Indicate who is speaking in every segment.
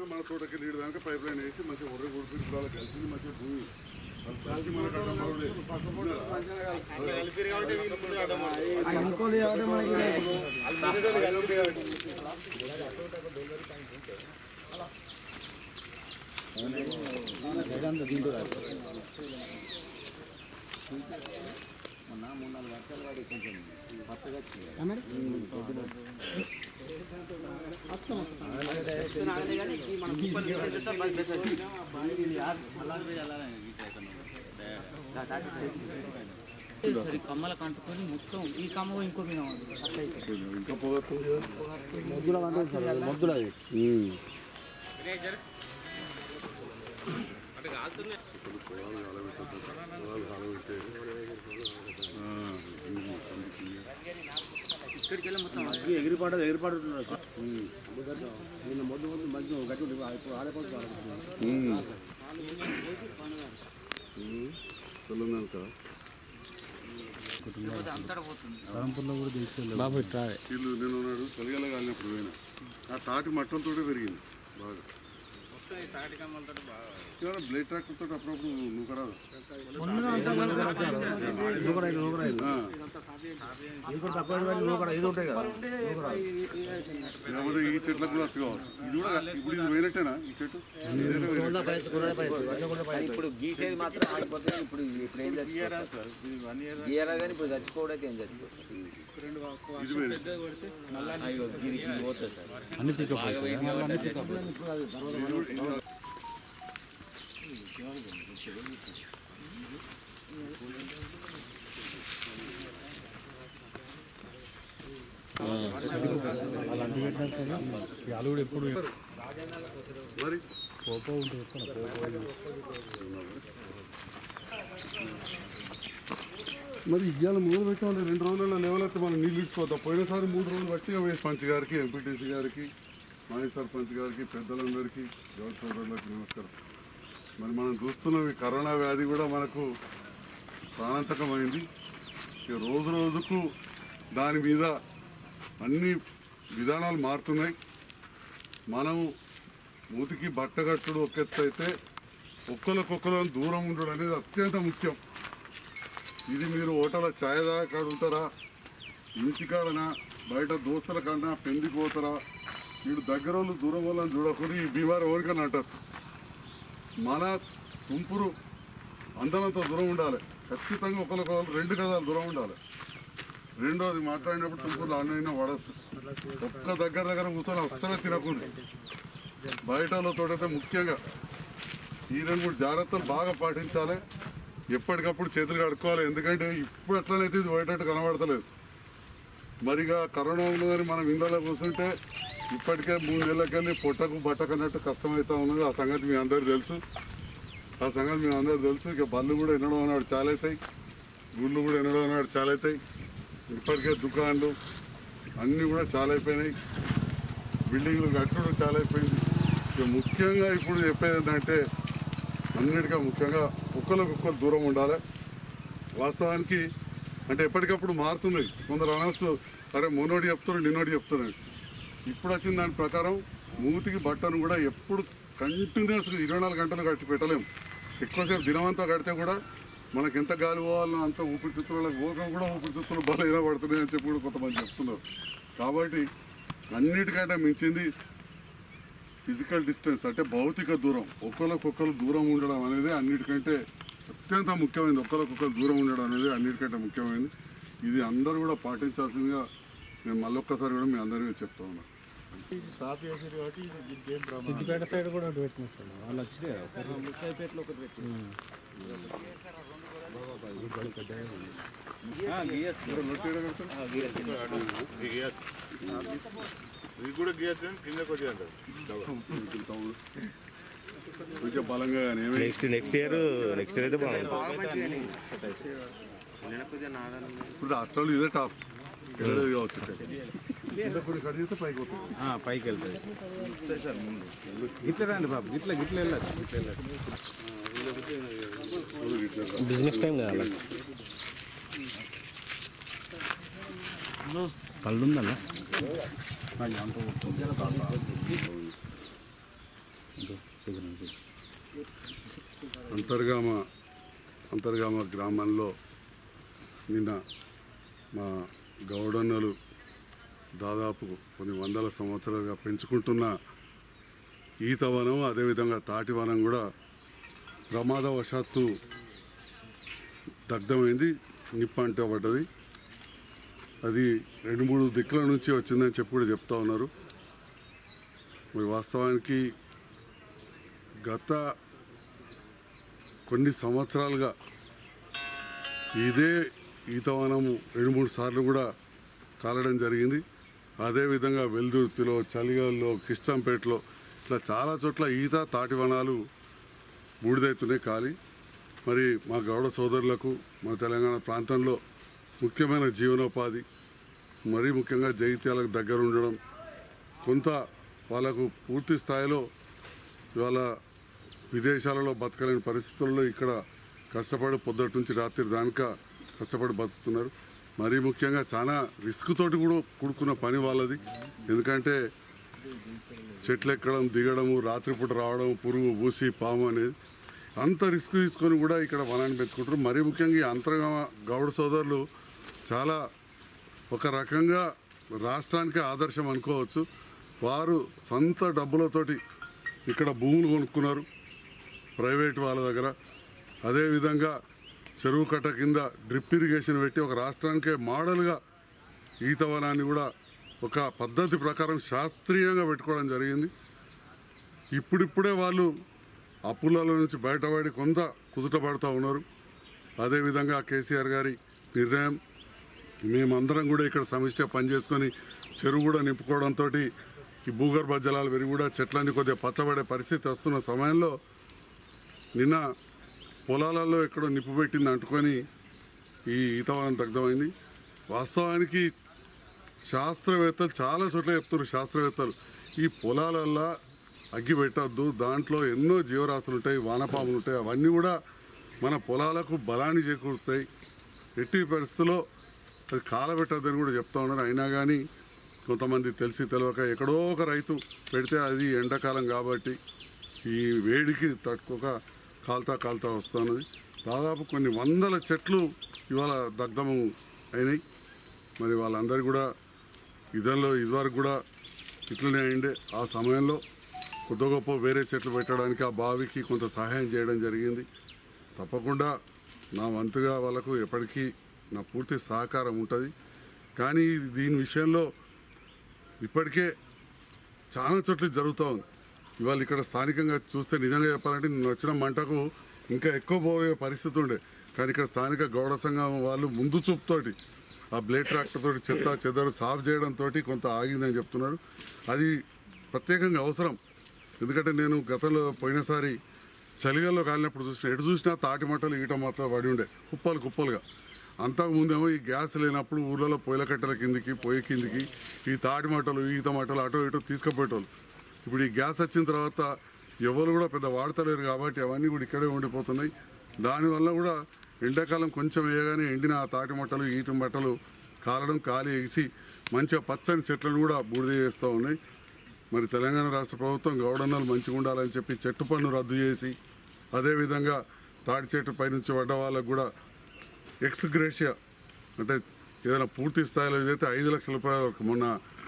Speaker 1: మామూలుగా మన తోటకి నీడు దాకా పైప్ లైన్ వేసి మంచిగా ఒర్ర గుడిపి ఇప్పుడు వాళ్ళకి కలిసింది మంచిగా భూమి వాళ్ళు కలిసి మన కట్టమరుడే.
Speaker 2: అనుకోలేదు కాబట్టి మనకి
Speaker 3: సరే కమ్మలకు అంటుకొని మొత్తం ఈ కమ్మ ఇంకో మీద ఉంది. అట్లా అయితే.
Speaker 1: ఇంకా పోగొస్తుంది కదా
Speaker 2: మొద్దుల అంటే సార్ మొద్దుల అది
Speaker 1: అసలు పొలాలు కాలబెట్టద్దు. పొలాలు కాలబెట్టే ఆ, ఇది అందుకే.
Speaker 3: ఇక్కడికి వెళ్ళి మొత్తం
Speaker 2: ఎగిరిపాటు ఎగిరిపాటు నిన్న మొద్దు మొద్దు మధ్య గట్టి ఉంటుంది ఇప్పుడు ఆడపడుతుంది
Speaker 1: తెలంగాణ
Speaker 3: లేకపోతే అంతటా పోతుంది
Speaker 1: వీళ్ళు నేను ఉన్నాడు కలిగల కాలినప్పుడు పోయినా ఆ తాటి మట్టంతో పెరిగింది బాగా ఏమైనా బ్లేడ్ ట్రాక్టర్ తోటి అప్పుడప్పుడు నూకరాదు ఆ.
Speaker 2: ఇది ఉంటాయి కదా
Speaker 1: లేకపోతే ఈ చెట్లకు కూడా వచ్చి కావచ్చు ఇది కూడా ఇప్పుడు ఇది పోయినట్టేనా ఈ చెట్టు ఇదేనా వేరే?
Speaker 4: ఇప్పుడు గీసేది మాత్రం ఆగిపోతే ఇప్పుడు ఇప్పుడు ఏం చచ్చిపోతారు గీయరా కానీ ఇప్పుడు చచ్చిపోవడం అయితే ఏం చచ్చిపోతారు
Speaker 1: ఇది వేరే
Speaker 4: అయ్యో గిరి గిరి పోతుంది సార్ బాగా వెయిట్ కాబట్టి
Speaker 1: మరి మరి ఇవాళ మొదలు పెట్టాలి రెండు రోజులలో లెవెల్ అయితే మనం నీళ్ళు ఇచ్చిపోతాం పోయినసారి మూడు రోజులు బట్టి వేసి పంచ్ గారికి ఎంపీటీసీ గారికి మాజీ సర్పంచ్ గారికి పెద్దలందరికీ గౌరవ సోదరులకు నమస్కారం మరి మనం చూస్తున్నాం ఈ కరోనా వ్యాధి కూడా మనకు ప్రాణాంతకమైంది ఇక రోజు రోజుకు దాని మీద అన్ని విధానాలు మారుతున్నాయి మనం మూతికి బట్టగట్టుడు ఒక ఎత్తు అయితే ఒక్కరికొక్కరు దూరం ఉండడం అనేది అత్యంత ముఖ్యం ఇది మీరు హోటల్ ఛాయ్ దాకా ఉంటారా ఇంటికాడనా బయట దోస్తుల కన్నా పెళ్లికి పోతారా వీడు దగ్గర వాళ్ళు దూరం వాళ్ళని చూడకుండా ఈ బీమారు ఎవరికైనా అంటచ్చు మన తుంపురు అందరంత దూరం ఉండాలి ఖచ్చితంగా ఒకరికొకరు రెండు గదాలు దూరం ఉండాలి రెండోది మాట్లాడినప్పుడు తుంపులు అన్నైనా పడవచ్చు ఒక్క దగ్గర దగ్గర కూర్చొని అస్సలే తినకుండా బయట వాళ్ళతోటైతే ముఖ్యంగా ఈ రెండు మూడు జాగ్రత్తలు బాగా పాటించాలి ఎప్పటికప్పుడు చేతులు కడుక్కోవాలి ఎందుకంటే ఇప్పుడు ఎట్లనైతే ఇది పోయేటట్టు కనబడతలేదు మరిగా కరోనా ఉన్నదని మనం ఇంట్లో కూర్చుంటే ఇప్పటికే మూడు నెలలకెళ్ళి పొట్టకు బట్టకన్నట్టు కష్టమవుతా ఉన్నది ఆ సంగతి మీ అందరికీ తెలుసు ఆ సంగతి మీ అందరికీ తెలుసు ఇక బళ్ళు కూడా ఎన్నడో నాడు చాలా అవుతాయి గుళ్ళు కూడా ఎన్నడో నాడు చాలా అవుతాయి ఇప్పటికే దుకాణాలు అన్నీ కూడా చాలా అయిపోయినాయి బిల్డింగ్లు కట్టడం చాలా అయిపోయింది ఇక ముఖ్యంగా ఇప్పుడు చెప్పేది ఏంటంటే అన్నిటికీ ముఖ్యంగా ఒక్కరికొక్కరు దూరం ఉండాలి వాస్తవానికి అంటే ఎప్పటికప్పుడు మారుతున్నాయి కొందరు అనొచ్చు అరే మొన్నోడి చెప్తున్నారు నిన్నోడి చెప్తున్నారు ఇప్పుడు వచ్చిన దాని ప్రకారం మూతికి బట్టను కూడా ఎప్పుడు కంటిన్యూస్గా ఇరవై నాలుగు గంటలు కట్టి పెట్టలేము ఎక్కువసేపు దినమంతా కడితే కూడా మనకి ఎంత గాలి పోవాలనో అంత ఊపిరితిత్తులకు పోక కూడా ఊపిరితిత్తులు బలహీన పడుతున్నాయి అని చెప్పి కూడా కొంతమంది చెప్తున్నారు కాబట్టి అన్నిటికంటే మించింది ఫిజికల్ డిస్టెన్స్ అంటే భౌతిక దూరం ఒకరికొకరు దూరం ఉండడం అనేది అన్నిటికంటే అత్యంత ముఖ్యమైనది ఒకరికొకరు దూరం ఉండడం అనేది అన్నిటికంటే ముఖ్యమైనది ఇది అందరూ కూడా పాటించాల్సిందిగా నేను మళ్ళొక్కసారి కూడా మీ అందరికీ చెప్తా ఉన్నాను
Speaker 2: సిద్దిపేట సైడ్ కూడా అటు పెట్టినట్టు వాళ్ళు వచ్చినాయి సరే
Speaker 4: ముసాయిపేటలో ఒకటి పెట్టి
Speaker 5: ఇది కూడా గీయచ్చు కిందకి వచ్చేయండి
Speaker 1: కొంచెం బలంగా కానీ ఏమై
Speaker 5: next next year next year అయితే బాగుంటుంది
Speaker 1: ఇప్పుడు రాష్ట్రంలో ఇదే టాప్ ఎక్కడేది కావచ్చు ఇంకా కొన్ని కడిగితే పైకి పోతుంది
Speaker 5: పైకి వెళ్తుంది గిట్ల రండి బాబు గిట్ల గిట్ల వెళ్ళచ్చు గిట్ల వెళ్ళచ్చు
Speaker 2: బిజినెస్ టైం కదా
Speaker 5: కళ్ళు ఉందన్న
Speaker 1: అంతర్గామ అంతర్గామ గ్రామంలో నిన్న మా గౌడన్నలు దాదాపు కొన్ని వందల సంవత్సరాలుగా పెంచుకుంటున్న ఈతవనం అదేవిధంగా తాటివనం కూడా ప్రమాదవశాత్తు దగ్ధమైంది నిప్ప అంటబడ్డది అది రెండు మూడు దిక్కుల నుంచి వచ్చిందని చెప్పి కూడా చెప్తా ఉన్నారు మరి వాస్తవానికి గత కొన్ని సంవత్సరాలుగా ఇదే ఈతవనము రెండు మూడు సార్లు కూడా కాలడం జరిగింది అదేవిధంగా వెల్దుర్తిలో చలిగాల్లో కిష్టంపేటలో ఇట్లా చాలా చోట్ల ఈత తాటి వనాలు బూడిదైతున్నాయి ఖాళీ మరి మా గౌడ సోదరులకు మా తెలంగాణ ప్రాంతంలో ముఖ్యమైన జీవనోపాధి మరీ ముఖ్యంగా జైత్యాలకు దగ్గర ఉండడం కొంత వాళ్ళకు పూర్తి స్థాయిలో ఇవాళ విదేశాలలో బతకలేని పరిస్థితుల్లో ఇక్కడ కష్టపడి పొద్దుటి నుంచి రాత్రి దానిక కష్టపడి బతుకుతున్నారు మరీ ముఖ్యంగా చాలా రిస్క్ తోటి కూడా కూడుకున్న పని వాళ్ళది ఎందుకంటే చెట్లు ఎక్కడం దిగడము రాత్రిపూట రావడం పురుగు పూసి పాము అనేది అంత రిస్క్ తీసుకొని కూడా ఇక్కడ వనాన్ని పెంచుకుంటారు మరీ ముఖ్యంగా ఈ అంతర్గామ గౌడ సోదరులు చాలా ఒక రకంగా రాష్ట్రానికి ఆదర్శం అనుకోవచ్చు వారు సొంత డబ్బులతోటి ఇక్కడ భూములు కొనుక్కున్నారు ప్రైవేట్ వాళ్ళ దగ్గర అదేవిధంగా చెరువు కట్ట కింద డ్రిప్ ఇరిగేషన్ పెట్టి ఒక రాష్ట్రానికే మోడల్గా ఈతవనాన్ని కూడా ఒక పద్ధతి ప్రకారం శాస్త్రీయంగా పెట్టుకోవడం జరిగింది ఇప్పుడిప్పుడే వాళ్ళు అప్పులలో నుంచి బయటపడి కొంత కుదుటపడుతూ ఉన్నారు అదేవిధంగా కేసీఆర్ గారి నిర్ణయం మేమందరం కూడా ఇక్కడ సమిష్టిగా పనిచేసుకొని చెరువు కూడా నింపుకోవడంతో ఈ భూగర్భ జలాలు పెరిగి కూడా చెట్లన్నీ కొద్దిగా పచ్చబడే పరిస్థితి వస్తున్న సమయంలో నిన్న పొలాలలో ఎక్కడో నిప్పు పెట్టింది అంటుకొని ఈ ఈతవనం దగ్ధమైంది వాస్తవానికి శాస్త్రవేత్తలు చాలా చోట్ల చెప్తున్నారు శాస్త్రవేత్తలు ఈ పొలాలల్లో అగ్గి పెట్టద్దు దాంట్లో ఎన్నో జీవరాశులు ఉంటాయి వానపాములు ఉంటాయి అవన్నీ కూడా మన పొలాలకు బలాన్ని చేకూరుతాయి ఎట్టి పరిస్థితుల్లో అది కాలబెట్టద్దని కూడా చెప్తా ఉన్నారు అయినా కానీ కొంతమంది తెలిసి తెలియక ఎక్కడో ఒక రైతు పెడితే అది ఎండాకాలం కాబట్టి ఈ వేడికి తట్టుకోక కాల్తా కాల్తా వస్తున్నది దాదాపు కొన్ని వందల చెట్లు ఇవాళ దగ్ధము అయినాయి మరి వాళ్ళందరూ కూడా ఇదంలో ఇదివరకు కూడా ఇట్లనే అయిండే ఆ సమయంలో కొద్ది గొప్ప వేరే చెట్లు పెట్టడానికి ఆ బావికి కొంత సహాయం చేయడం జరిగింది తప్పకుండా నా వంతుగా వాళ్ళకు ఎప్పటికీ నా పూర్తి సహకారం ఉంటుంది కానీ దీని విషయంలో ఇప్పటికే చాలా చోట్ల జరుగుతూ ఉంది ఇవాళ ఇక్కడ స్థానికంగా చూస్తే నిజంగా చెప్పాలంటే నిన్న వచ్చిన మంటకు ఇంకా ఎక్కువ పోయే పరిస్థితి ఉండే కానీ ఇక్కడ స్థానిక గౌడ సంఘం వాళ్ళు ముందు చూపుతోటి ఆ బ్లేడ్ ట్రాక్టర్ తోటి చెత్త చెదరు సాఫ్ చేయడంతో కొంత ఆగిందని చెప్తున్నారు అది ప్రత్యేకంగా అవసరం ఎందుకంటే నేను గతంలో పోయినసారి చలిగాల్లో కాలినప్పుడు చూసిన ఎటు చూసినా తాటి మట్టలు ఈట మాత్రం పడి ఉండే కుప్పలు కుప్పలుగా అంతకుముందేమో ఈ గ్యాస్ లేనప్పుడు ఊర్లలో పొయ్యిల కట్టెల కిందికి పొయ్యి కిందికి ఈ తాటి మట్టలు ఈత మట్టలు అటో ఇటో తీసుకుపోయేటోళ్ళు ఇప్పుడు ఈ గ్యాస్ వచ్చిన తర్వాత ఎవరు కూడా పెద్ద వాడతలేరు కాబట్టి అవన్నీ కూడా ఇక్కడే ఉండిపోతున్నాయి దానివల్ల కూడా ఎండాకాలం కొంచెం వేయగానే ఎండిన ఆ తాటి మట్టలు ఈటి మట్టలు కాలడం కాలి ఎగిసి మంచిగా పచ్చని చెట్లను కూడా బూడిద చేస్తూ ఉన్నాయి మరి తెలంగాణ రాష్ట్ర ప్రభుత్వం గౌడన్నలు మంచిగా ఉండాలని చెప్పి చెట్టు పన్ను రద్దు చేసి అదేవిధంగా తాటి చెట్టు పైనుంచి పడ్డ వాళ్ళకు కూడా ఎక్స్ గ్రేషియా అంటే ఏదైనా పూర్తి స్థాయిలో ఏదైతే ఐదు లక్షల రూపాయలు మొన్న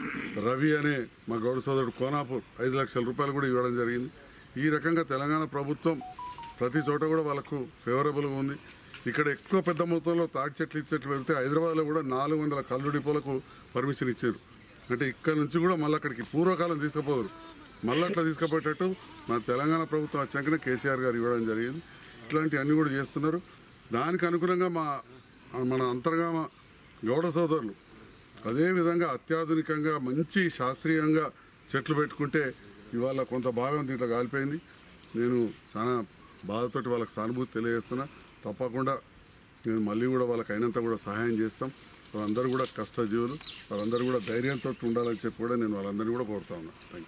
Speaker 1: రవి అనే మా గౌడ సోదరుడు కోనాపూర్ ఐదు లక్షల రూపాయలు కూడా ఇవ్వడం జరిగింది ఈ రకంగా తెలంగాణ ప్రభుత్వం ప్రతి చోట కూడా వాళ్ళకు ఫేవరబుల్గా ఉంది ఇక్కడ ఎక్కువ పెద్ద మొత్తంలో తాటి చెట్లు ఇచ్చేట్లు వెళ్తే హైదరాబాద్లో కూడా నాలుగు వందల కళ్ళు డిపోలకు పర్మిషన్ ఇచ్చారు అంటే ఇక్కడ నుంచి కూడా మళ్ళీ అక్కడికి పూర్వకాలం తీసుకుపోదురు మళ్ళీ అట్లా తీసుకుపోయేటట్టు మన తెలంగాణ ప్రభుత్వం వచ్చాకనే కేసీఆర్ గారు ఇవ్వడం జరిగింది ఇట్లాంటివి అన్నీ కూడా చేస్తున్నారు దానికి అనుగుణంగా మా మన అంతర్గామ గౌడ సోదరులు అదేవిధంగా అత్యాధునికంగా మంచి శాస్త్రీయంగా చెట్లు పెట్టుకుంటే ఇవాళ కొంత భాగం దీంట్లో కాలిపోయింది నేను చాలా బాధతోటి వాళ్ళకి సానుభూతి తెలియజేస్తున్నా తప్పకుండా నేను మళ్ళీ కూడా వాళ్ళకి అయినంత కూడా సహాయం చేస్తాం వాళ్ళందరూ కూడా కష్టజీవులు వాళ్ళందరూ కూడా ధైర్యంతో ఉండాలని చెప్పి కూడా నేను వాళ్ళందరినీ కూడా కోరుతా ఉన్నా థ్యాంక్ యూ